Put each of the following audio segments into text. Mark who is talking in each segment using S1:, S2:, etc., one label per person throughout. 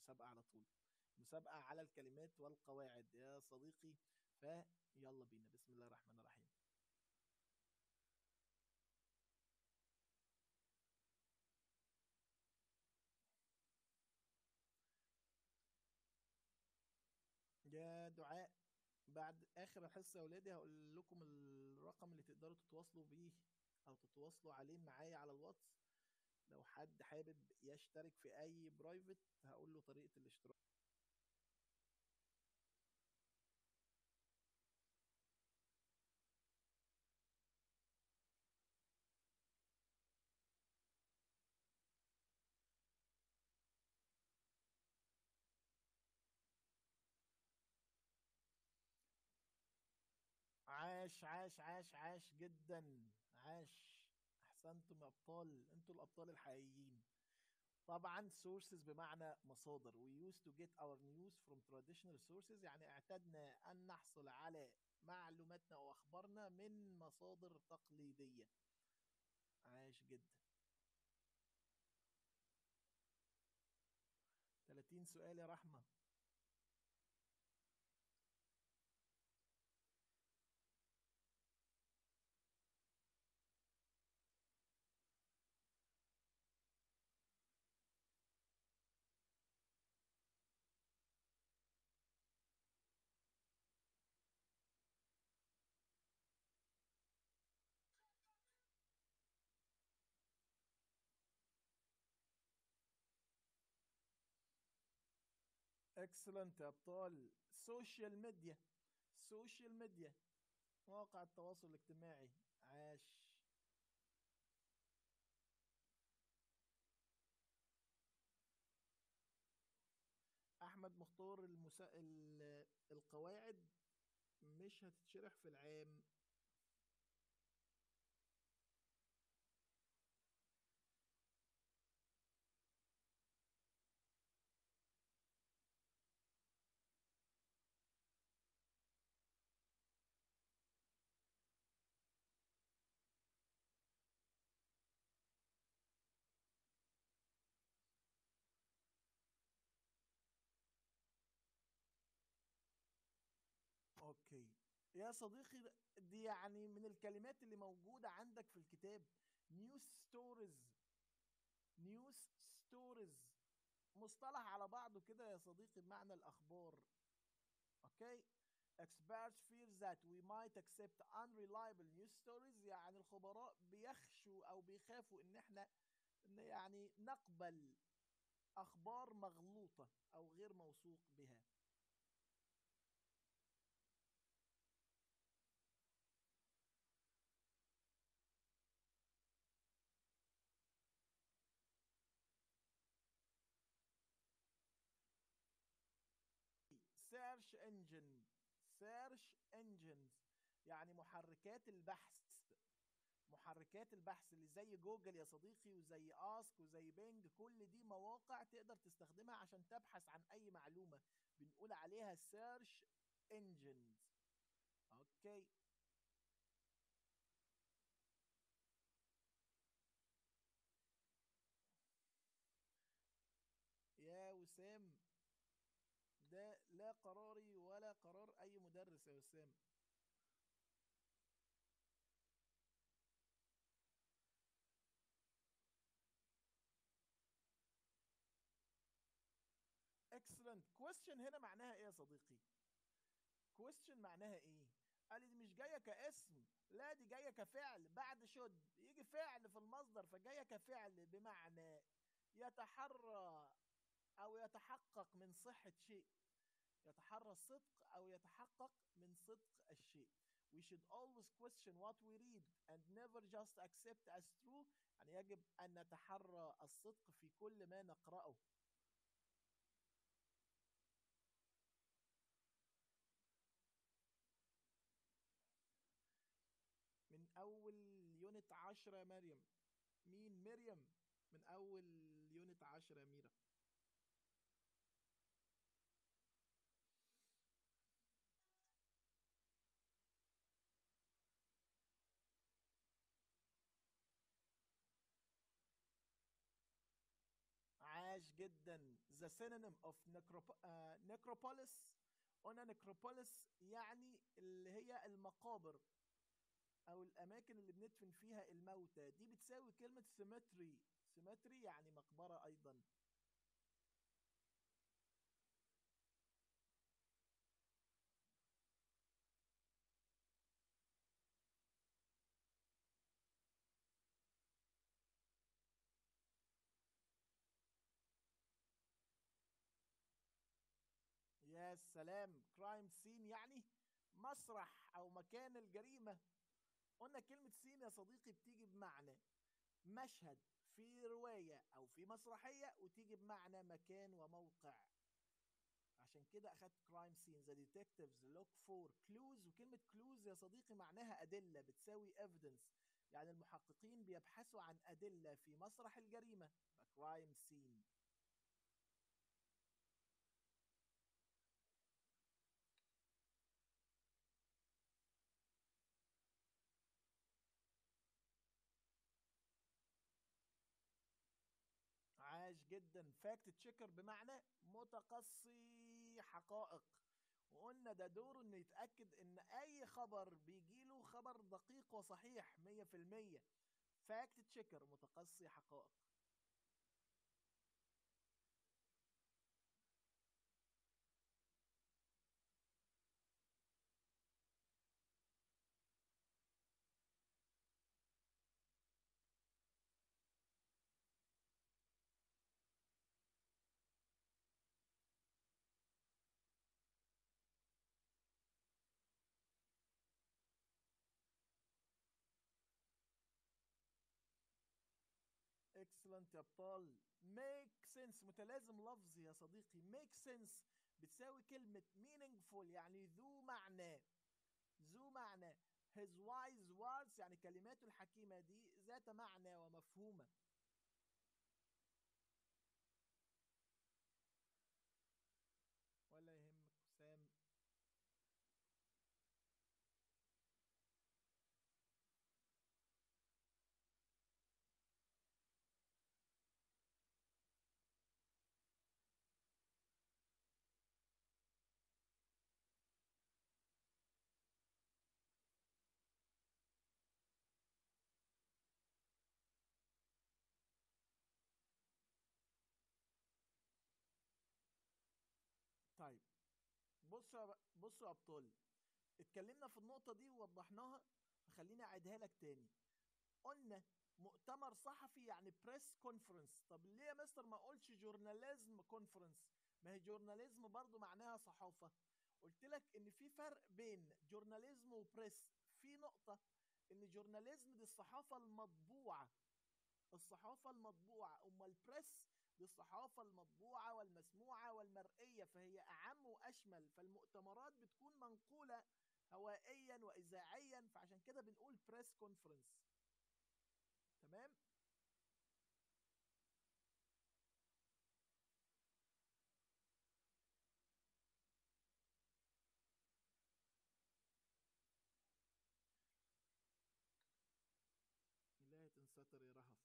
S1: المسابقة على طول مسابقة على الكلمات والقواعد يا صديقي فيلا بينا بسم الله الرحمن الرحيم يا دعاء بعد اخر الحصه يا ولادي هقول لكم الرقم اللي تقدروا تتواصلوا بيه او تتواصلوا عليه معايا على الواتس لو حد حابب يشترك في اي برايفت هقول له طريقه الاشتراك عاش عاش عاش عاش جدا عاش احسنتم يا ابطال انتوا الابطال الحقيقيين طبعا sources بمعنى مصادر we used to get our news from traditional sources يعني اعتدنا ان نحصل على معلوماتنا واخبارنا من مصادر تقليدية عاش جدا 30 سؤال يا رحمة اكسلنت يا ابطال سوشيال ميديا سوشيال ميديا مواقع التواصل الاجتماعي عاش احمد مختار المسا... ال- القواعد مش هتتشرح في العام اوكي يا صديقي دي يعني من الكلمات اللي موجودة عندك في الكتاب نيوز ستوريز نيوز ستوريز مصطلح على بعضه كده يا صديقي بمعنى الأخبار اوكي experts fear that we might accept unreliable news stories يعني الخبراء بيخشوا او بيخافوا ان احنا ان يعني نقبل اخبار مغلوطة او غير موثوق بها سيرش انجن سيرش انجنز يعني محركات البحث محركات البحث اللي زي جوجل يا صديقي وزي اسك وزي بينج كل دي مواقع تقدر تستخدمها عشان تبحث عن اي معلومة بنقول عليها سيرش انجنز اوكي يا وسام ده لا قراري ولا قرار اي مدرس يا وسام excellent question هنا معناها ايه يا صديقي question معناها ايه قال لي دي مش جايه كاسم لا دي جايه كفعل بعد شد يجي فعل في المصدر فجايه كفعل بمعنى يتحرى او يتحقق من صحة شيء يتحرى الصدق او يتحقق من صدق الشيء we should always question what we read and never just accept as true يعني يجب ان نتحرى الصدق في كل ما نقرأه من اول يونت عشرة يا مريم مين مريم من اول يونت عشرة يا ميرا عاش جدا the synonym of necrop- آه، necropolis قلنا necropolis يعني اللي هي المقابر او الاماكن اللي بندفن فيها الموتى دي بتساوي كلمة cemetery cemetery يعني مقبرة ايضا يا سلام كرايم سين يعني مسرح او مكان الجريمة قلنا كلمة سين يا صديقي بتيجي بمعنى مشهد في رواية او في مسرحية وتيجي بمعنى مكان وموقع عشان كده اخدت كرايم سين the detectives look for clues وكلمة clues يا صديقي معناها أدلة بتساوي evidence يعني المحققين بيبحثوا عن أدلة في مسرح الجريمة كرايم سين عاش جدا فاكت تشيكر بمعنى متقصي حقائق وقلنا ده دوره انه يتأكد ان اي خبر بيجيله خبر دقيق وصحيح 100% فاكت تشيكر متقصي حقائق اكسلنت يا ابطال ميك سنس متلازم لفظي يا صديقي ميك سنس بتساوي كلمة meaningful يعني ذو معنى ذو معنى his wise words يعني كلماته الحكيمة دي ذات معنى ومفهومة ولا يهمك سام طيب بصوا يا ب- بصوا يا ابطال اتكلمنا في النقطة دي ووضحناها فخليني اعيدها لك تاني قلنا مؤتمر صحفي يعني بريس كونفرنس طب ليه يا مستر ما اقولش جورناليزم كونفرنس ما هي جورناليزم برضو معناها صحافة قلت لك ان في فرق بين جورناليزم وبريس في نقطة ان جورناليزم دي الصحافة المطبوعة الصحافة المطبوعة أما البريس دي الصحافة المطبوعة والمسموعة والمرئية فهي أعم وأشمل فالمؤتمرات بتكون منقولة هوائيا وإذاعيا فعشان كده بنقول بريس كونفرنس تمام إلهي تنستر يا رهف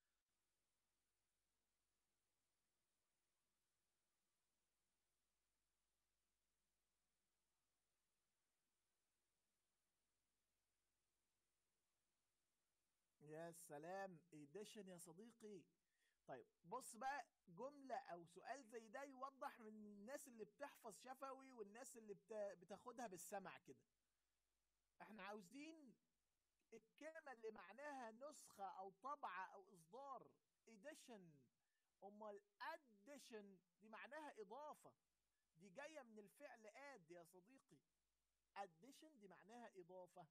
S1: يا سلام ايديشن يا صديقي طيب بص بقى جملة او سؤال زي ده يوضح من الناس اللي بتحفظ شفوي والناس اللي بت... بتاخدها بالسمع كده احنا عاوزين الكلمة اللي معناها نسخة او طبعة او اصدار اديشن امال اديشن دي معناها اضافة دي جاية من الفعل اد يا صديقي اديشن دي معناها اضافة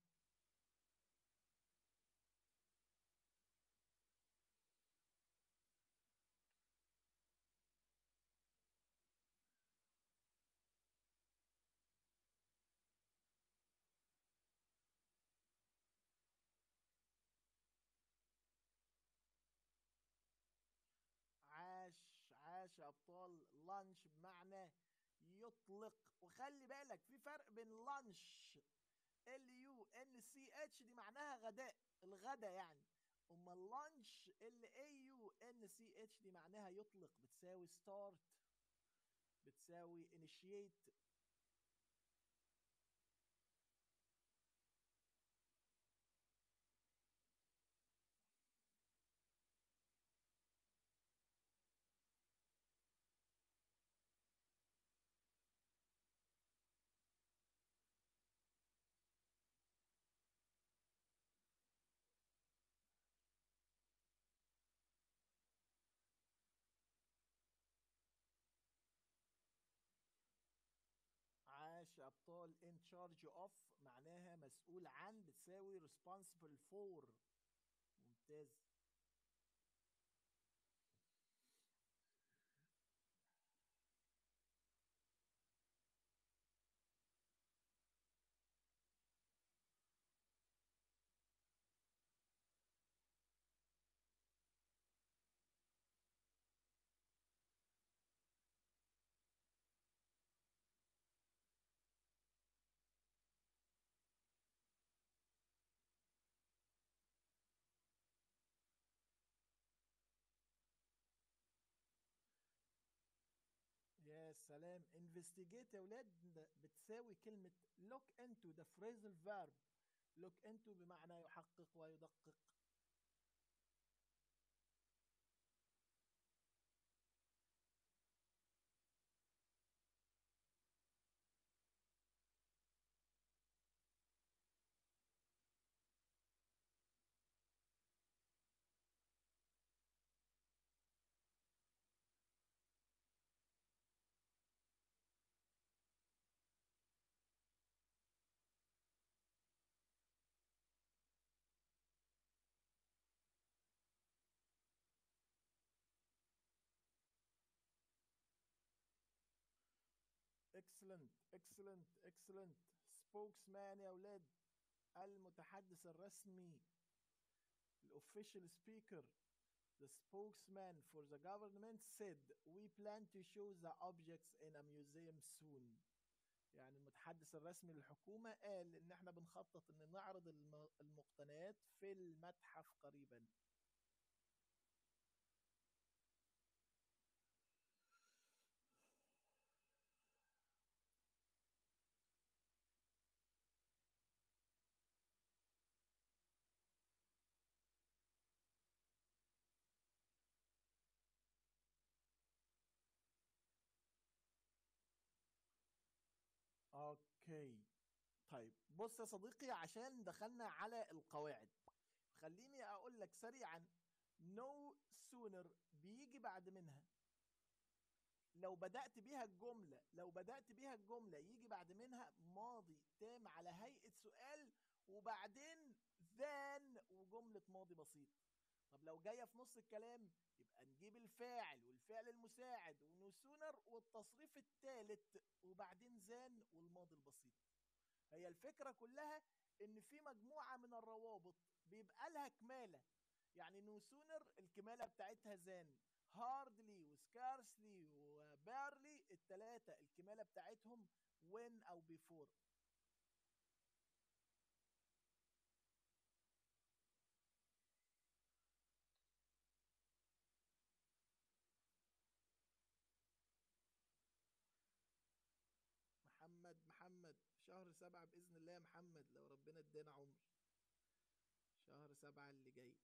S1: عاش عاش يا ابطال لانش بمعنى يطلق وخلي بالك في فرق بين لانش ال يو ان سي اتش دي معناها غداء الغدا يعني امال لانش ال اي يو ان سي اتش دي معناها يطلق بتساوي ستارت بتساوي initiate عاش يا ابطال in charge of معناها مسؤول عن بتساوي responsible for ممتاز يا سلام investigate يا ولاد بتساوي كلمة look into ده phrasal verb look into بمعنى يحقق ويدقق excellent excellent excellent spokesman يا ولاد المتحدث الرسمي الofficial speaker the spokesman for the government said we plan to show the objects in a museum soon يعني المتحدث الرسمي للحكومة قال ان احنا بنخطط ان نعرض الم- المقتنيات في المتحف قريبا اوكي طيب بص يا صديقي عشان دخلنا على القواعد خليني اقول لك سريعا no sooner بيجي بعد منها لو بدأت بيها الجملة لو بدأت بيها الجملة يجي بعد منها ماضي تام على هيئة سؤال وبعدين than وجملة ماضي بسيط طب لو جاية في نص الكلام يبقى نجيب الفاعل والفعل المساعد ونو سونر والتصريف الثالث وبعدين زان والماضي البسيط هي الفكرة كلها ان في مجموعة من الروابط بيبقى لها كمالة يعني نو سونر الكمالة بتاعتها زان هاردلي وسكارسلي وبارلي التلاتة الكمالة بتاعتهم وين او بيفور محمد محمد شهر سبعة بإذن الله يا محمد لو ربنا ادانا عمر شهر سبعة اللي جاي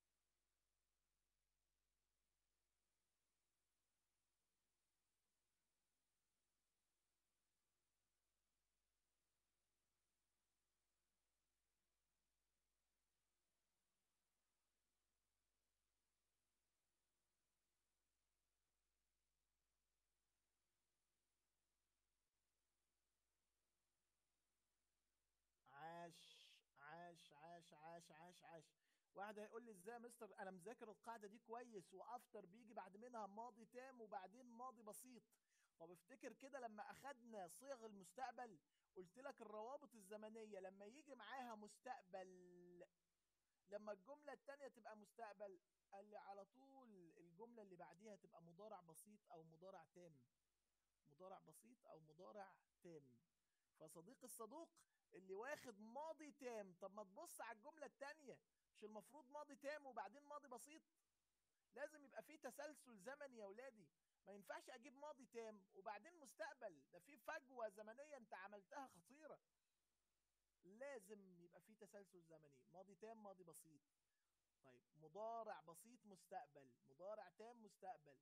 S1: عاش عاش عاش عاش عاش عاش واحد هيقول لي ازاي يا مستر انا مذاكر القاعده دي كويس وافتر بيجي بعد منها ماضي تام وبعدين ماضي بسيط طب افتكر كده لما اخدنا صيغ المستقبل قلت لك الروابط الزمنيه لما يجي معاها مستقبل لما الجمله التانية تبقى مستقبل قال لي على طول الجمله اللي بعديها تبقى مضارع بسيط او مضارع تام مضارع بسيط او مضارع تام فصديق الصدوق اللي واخد ماضي تام طب ما تبص على الجملة التانية مش المفروض ماضي تام وبعدين ماضي بسيط لازم يبقى في تسلسل زمني يا ولادي ما ينفعش اجيب ماضي تام وبعدين مستقبل ده في فجوه زمنيه انت عملتها خطيره لازم يبقى في تسلسل زمني ماضي تام ماضي بسيط طيب مضارع بسيط مستقبل مضارع تام مستقبل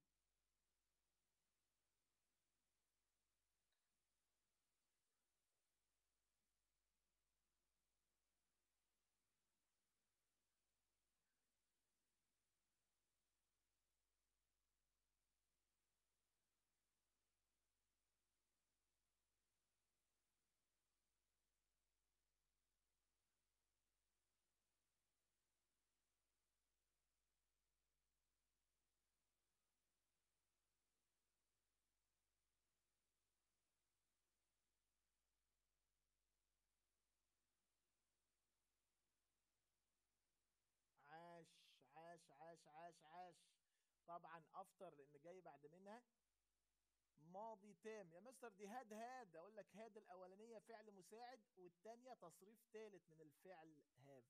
S1: عاش عاش عاش عاش عاش طبعا افتر لان جاي بعد منها ماضي تام يا مستر دي هاد هاد اقول لك هاد الاولانيه فعل مساعد والتانيه تصريف ثالث من الفعل هاف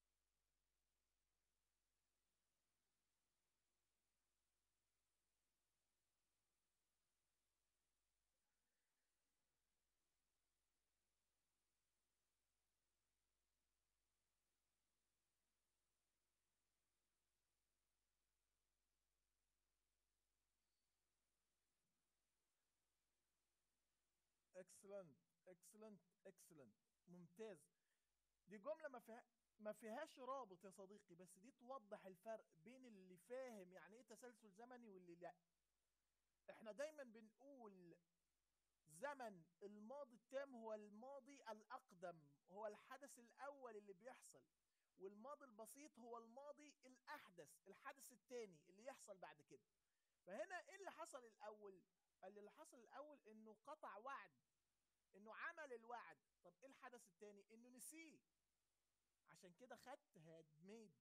S1: اكسلنت اكسلنت اكسلنت ممتاز دي جمله ما فيها ما فيهاش رابط يا صديقي بس دي توضح الفرق بين اللي فاهم يعني ايه تسلسل زمني واللي لا احنا دايما بنقول زمن الماضي التام هو الماضي الاقدم هو الحدث الاول اللي بيحصل والماضي البسيط هو الماضي الاحدث الحدث الثاني اللي يحصل بعد كده فهنا ايه اللي حصل الاول قال لي اللي حصل الاول انه قطع وعد انه عمل الوعد طب ايه الحدث الثاني انه نسيه عشان كده خدت هاد ميد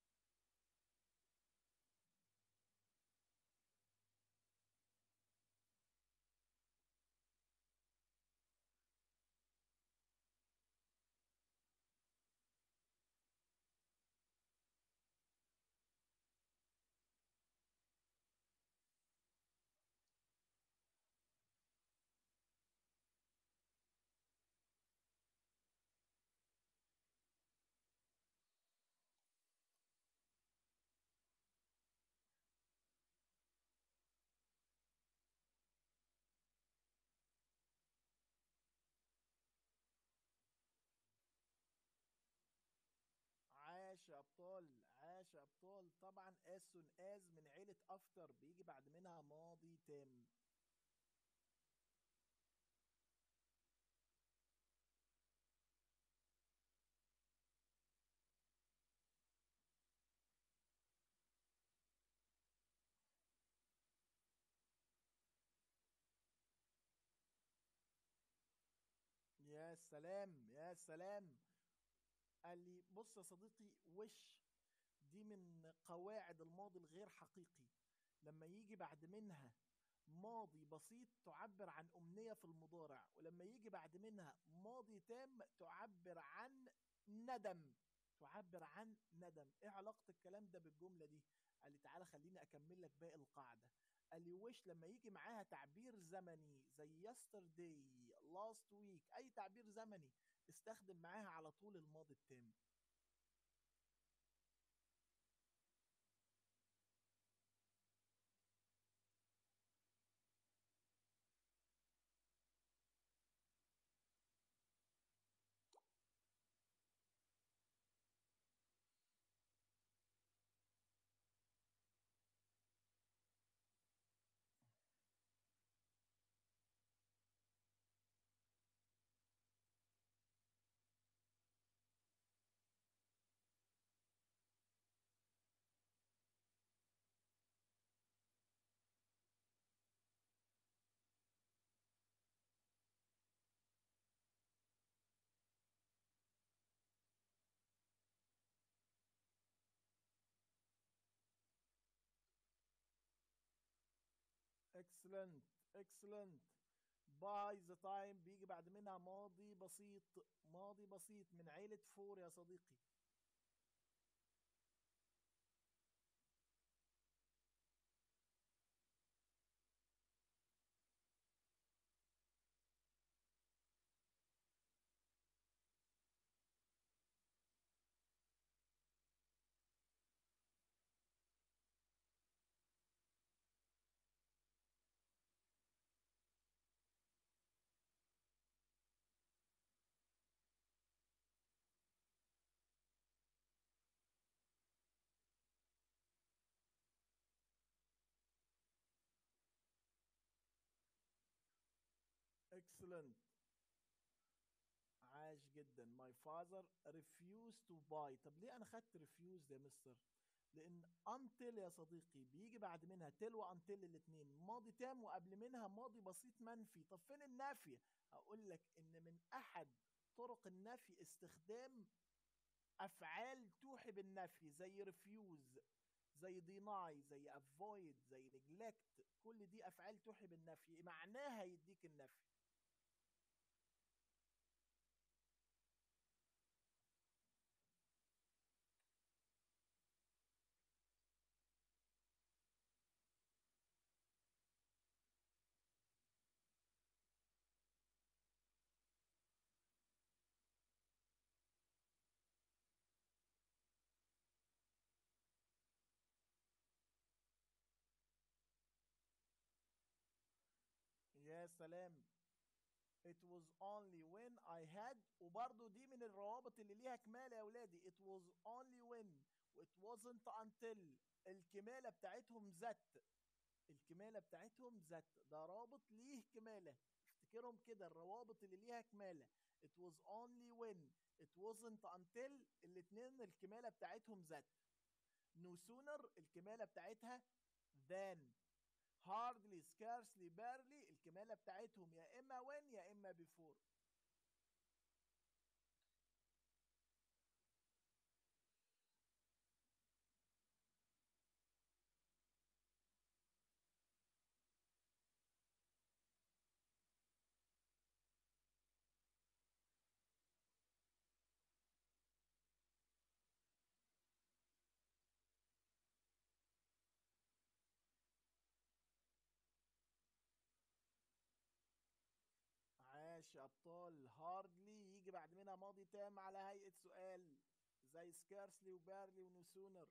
S1: عاش يا ابطال عاش يا ابطال طبعا as soon as من عيلة افتر بيجي بعد منها ماضي تام يا سلام يا سلام قال لي بص يا صديقي وش دي من قواعد الماضي الغير حقيقي لما يجي بعد منها ماضي بسيط تعبر عن أمنية في المضارع ولما يجي بعد منها ماضي تام تعبر عن ندم تعبر عن ندم ايه علاقة الكلام ده بالجملة دي قال لي تعالى خليني اكمل لك باقي القاعدة قال لي وش لما يجي معاها تعبير زمني زي yesterday last week اي تعبير زمني استخدم معاها على طول الماضي التام اكسلنت اكسلنت باي ذا تايم بيجي بعد منها ماضي بسيط ماضي بسيط من عيلة فور يا صديقي excellent عاش جدا my father refused to buy طب ليه انا خدت refused يا مستر لان until يا صديقي بيجي بعد منها till و until الاتنين ماضي تام وقبل منها ماضي بسيط منفي طب فين النفي هقول لك ان من احد طرق النفي استخدام افعال توحي بالنفي زي refuse زي deny زي avoid زي neglect كل دي افعال توحي بالنفي معناها يديك النفي يا سلام It was only when I had وبرضه دي من الروابط اللي ليها كمالة يا ولادي It was only when It wasn't until الكمالة بتاعتهم ذات الكمالة بتاعتهم ذات ده رابط ليه كمالة افتكرهم كده الروابط اللي ليها كمالة It was only when It wasn't until الاتنين الكمالة بتاعتهم ذات No sooner الكمالة بتاعتها than hardly scarcely barely الكمالة بتاعتهم يا إما when يا إما before عاش يا ابطال هاردلي يجي بعد منها ماضي تام على هيئة سؤال زي سكارسلي وبارلي ونو سونر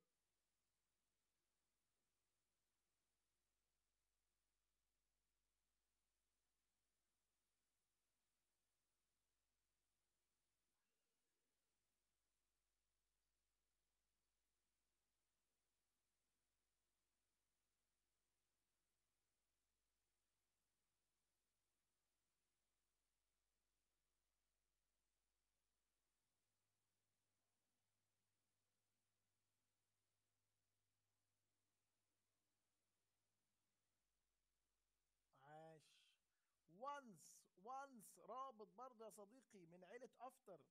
S1: عاش once once رابط برضه يا صديقي من عيلة افتر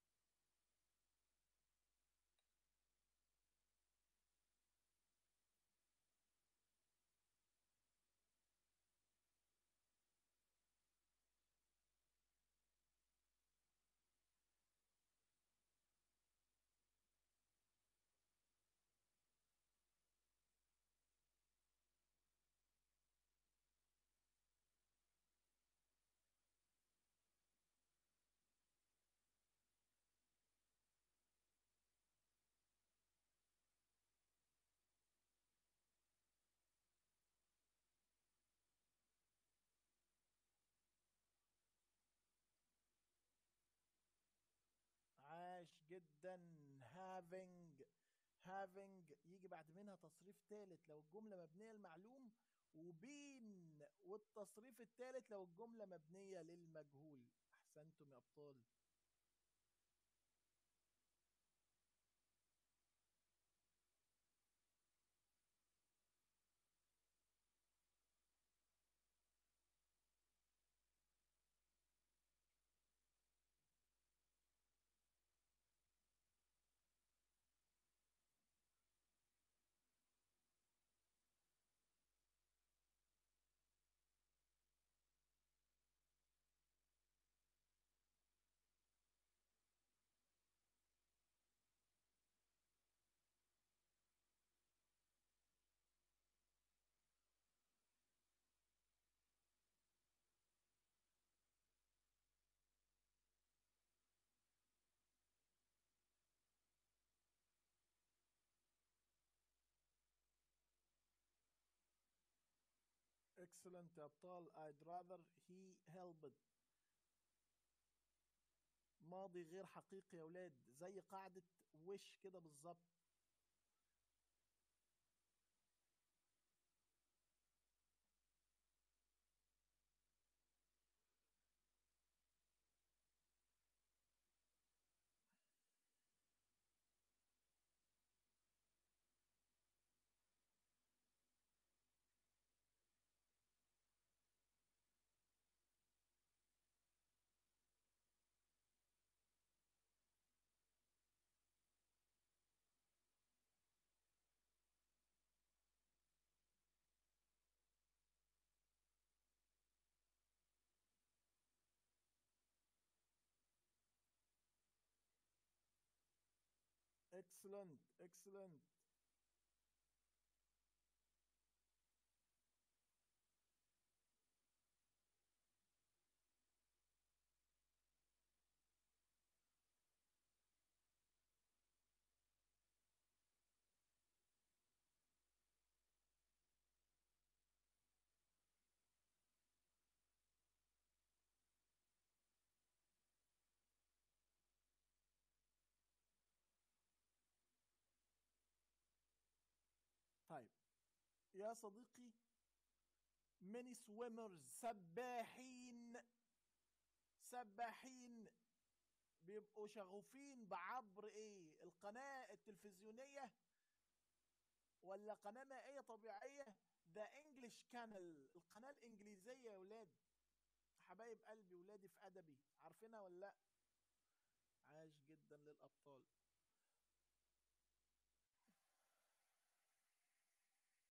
S1: عاش جدا having having يجي بعد منها تصريف ثالث لو الجملة مبنية للمعلوم وبين والتصريف الثالث لو الجملة مبنية للمجهول أحسنتم يا أبطال excellent يا أبطال I'd rather he helped ماضي غير حقيقي يا ولاد زي قاعدة وش كده بالظبط excellent excellent طيب يا صديقي many swimmers سباحين سباحين بيبقوا شغوفين بعبر ايه القناة التلفزيونية ولا قناة مائية طبيعية ده انجلش كانل القناة الانجليزية يا ولاد حبايب قلبي ولادي في ادبي عارفينها ولا لا عاش جدا